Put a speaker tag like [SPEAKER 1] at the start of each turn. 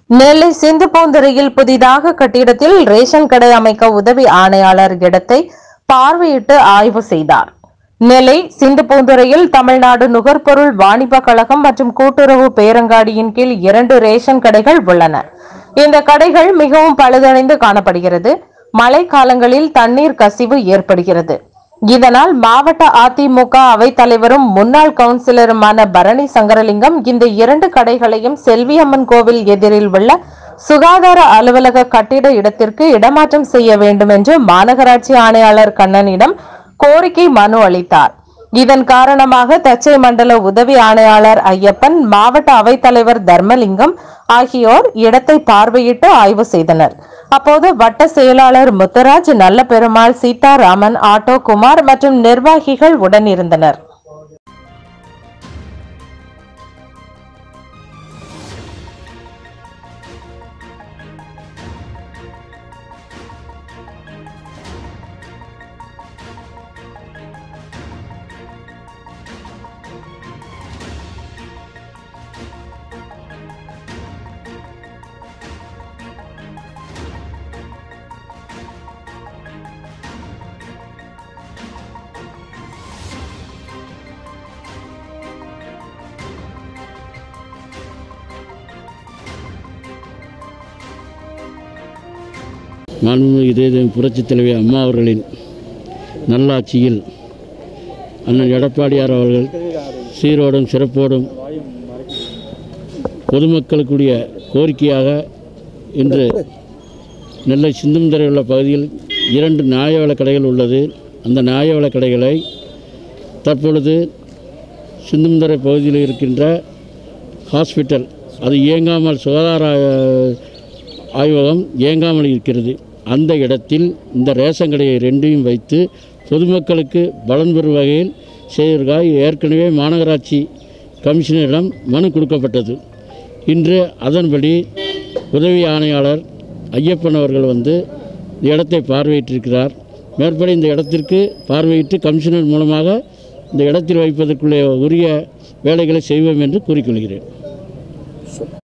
[SPEAKER 1] நெல்லை சிந்துபூந்துறையில் புதிதாக கட்டிடத்தில் ரேஷன் கடை அமைக்க உதவி ஆணையாளர் இடத்தை பார்வையிட்டு ஆய்வு செய்தார் நெல்லை சிந்துபூந்துறையில் தமிழ்நாடு நுகர்பொருள் வாணிப கழகம் மற்றும் கூட்டுறவு பேரங்காடியின் கீழ் இரண்டு ரேஷன் கடைகள் உள்ளன இந்த கடைகள் மிகவும் பழுதடைந்து காணப்படுகிறது மழை காலங்களில் தண்ணீர் கசிவு ஏற்படுகிறது இதனால் மாவட்ட அதிமுக அவைத் தலைவரும் முன்னாள் கவுன்சிலருமான பரணி சங்கரலிங்கம் இந்த இரண்டு கடைகளையும் செல்வியம்மன் கோவில் எதிரில் உள்ள சுகாதார அலுவலக கட்டிட இடத்திற்கு இடமாற்றம் செய்ய வேண்டும் என்று மாநகராட்சி ஆணையாளர் கண்ணனிடம் கோரிக்கை மனு அளித்தார் இதன் காரணமாக தச்சை மண்டல உதவி ஆணையாளர் ஐயப்பன் மாவட்ட அவைத்தலைவர் தர்மலிங்கம் ஆகியோர் இடத்தை பார்வையிட்டு ஆய்வு செய்தனர் அப்போது வட்ட செயலாளர் முத்தராஜ் நல்ல பெருமாள் சீதாராமன் ஆட்டோ குமார் மற்றும் நிர்வாகிகள் உடன் இருந்தனர்
[SPEAKER 2] மாண்புமிகு இதய புரட்சித் தலைவி அம்மா அவர்களின் நல்லாட்சியில் அண்ணன் எடப்பாடியார் அவர்கள் சீரோடும் சிறப்போடும் பொதுமக்களுக்குரிய கோரிக்கையாக இன்று நெல்லை சிந்தும்துறை உள்ள பகுதியில் இரண்டு நியாய கடைகள் உள்ளது அந்த நியாய கடைகளை தற்பொழுது சிந்தும்துறை பகுதியில் இருக்கின்ற ஹாஸ்பிட்டல் அது இயங்காமல் சுகாதார ஆ- ஆய்வகம் இயங்காமல் இருக்கிறது அந்த இடத்தில் இந்த ரேஷன் கடையை ரெண்டையும் வைத்து பொதுமக்களுக்கு பலன் பெறும் வகையில் செய்வதற்காக ஏற்கனவே மாநகராட்சி கமிஷனரிடம் மனு கொடுக்கப்பட்டது இன்று அதன்படி உதவி ஆணையாளர் ஐயப்பன் அவர்கள் வந்து இந்த இடத்தை பார்வையிட்டிருக்கிறார் மேற்படி இந்த இடத்திற்கு பார்வையிட்டு கமிஷனர் மூலமாக இந்த இடத்தில் வைப்பதற்குள்ள உரிய வேலைகளை செய்வோம் என்று கூறிக்கொள்கிறேன்